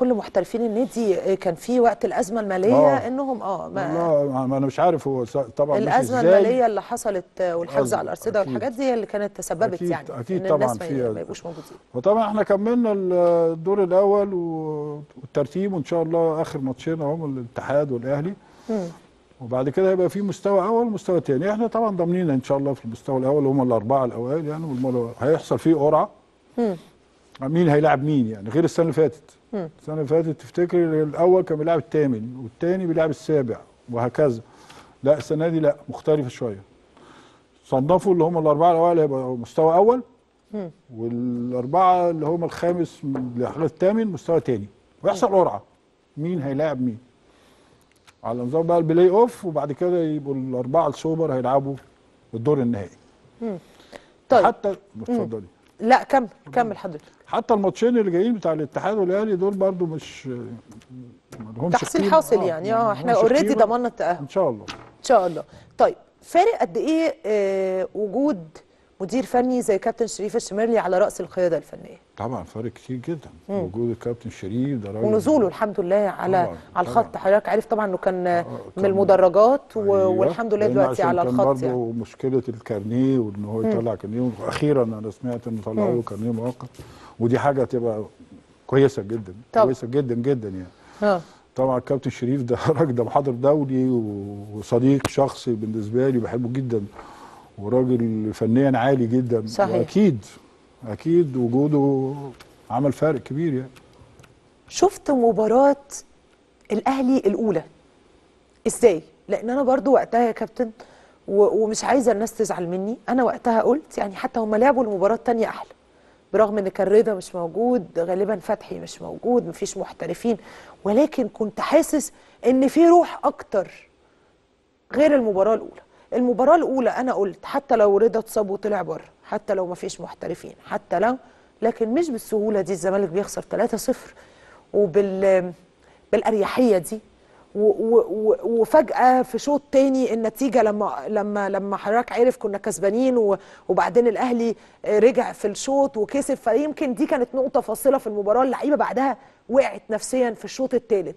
كل محترفين النادي كان في وقت الازمه الماليه آه. انهم اه ما والله ما انا مش عارف هو س- طبعا مش الازمه إزاي. الماليه اللي حصلت آه، والحفظ أكيد، على الارصده أكيد. والحاجات دي هي اللي كانت تسببت أكيد، يعني أكيد ان طبعاً الناس ما فيها. ما يبقوش موجودين وطبعا احنا كملنا الدور الاول و- والترتيب وان شاء الله اخر ماتشين هم الاتحاد والاهلي مم. وبعد كده هيبقى في مستوى اول ومستوى تاني احنا طبعا ضامنين ان شاء الله في المستوى الاول هم الاربعه الاوائل يعني والمرة هيحصل فيه قرعه مم. مين هيلاعب مين يعني غير السنه اللي فاتت مم. السنه اللي فاتت تفتكر الاول كان بيلعب الثامن والثاني بيلعب السابع وهكذا لا السنه دي لا مختلفه شويه صنفوا اللي هم الاربعه الاوائل هيبقى مستوى اول مم. والاربعه اللي هم الخامس لحد الثامن مستوى تاني ويحصل قرعه مين هيلاعب مين على نظام بقى البلاي اوف وبعد كده يبقوا الاربعه السوبر هيلعبوا الدور النهائي طيب حتى اتفضلي لا كمل كمل حضرتك حتى الماتشين اللي جايين بتاع الاتحاد والاهلي دول برضو مش ما لهمش تحصيل قيمة. حاصل آه، يعني ما اه احنا لهمش اوريدي قيمة. ضمننا التاهل ان شاء الله ان شاء الله طيب فارق قد ايه آه وجود مدير فني زي كابتن شريف الشمرلي على راس القياده الفنيه طبعا فارق كتير جدا وجود الكابتن شريف ده راجل ونزوله الحمد لله على طبعاً، على الخط طبعاً. حضرتك عارف طبعا انه كان آه، من كان- المدرجات و... أيوة، والحمد لله لأن دلوقتي عشان على كان الخط برضه يعني مشكله الكارنيه وان هو يطلع كارنيه واخيرا انا سمعت انه طلعوا له كارنيه مؤقت ودي حاجه تبقى كويسه جدا طبعاً. كويسه جدا جدا يعني اه طبعا الكابتن شريف ده راجل ده محاضر دولي وصديق شخصي بالنسبه لي بحبه جدا وراجل فنيا عالي جدا صحيح. واكيد اكيد وجوده عمل فارق كبير يعني شفت مباراة الأهلي الأولى إزاي؟ لأن أنا برضو وقتها يا كابتن و- ومش عايزة الناس تزعل مني أنا وقتها قلت يعني حتى هم لعبوا المباراة التانية أحلى برغم ان كان رضا مش موجود غالبا فتحي مش موجود مفيش محترفين ولكن كنت حاسس ان في روح اكتر غير المباراة الأولى المباراة الأولى أنا قلت حتى لو رضا اتصاب وطلع بره حتى لو ما فيش محترفين حتى لو لكن مش بالسهولة دي الزمالك بيخسر 3-0 وبال بالأريحية دي و و و وفجأة في شوط تاني النتيجة لما لما لما حضرتك عرف كنا كسبانين و- وبعدين الأهلي رجع في الشوط وكسب فيمكن دي كانت نقطة فاصلة في المباراة اللعيبة بعدها وقعت نفسيا في الشوط الثالث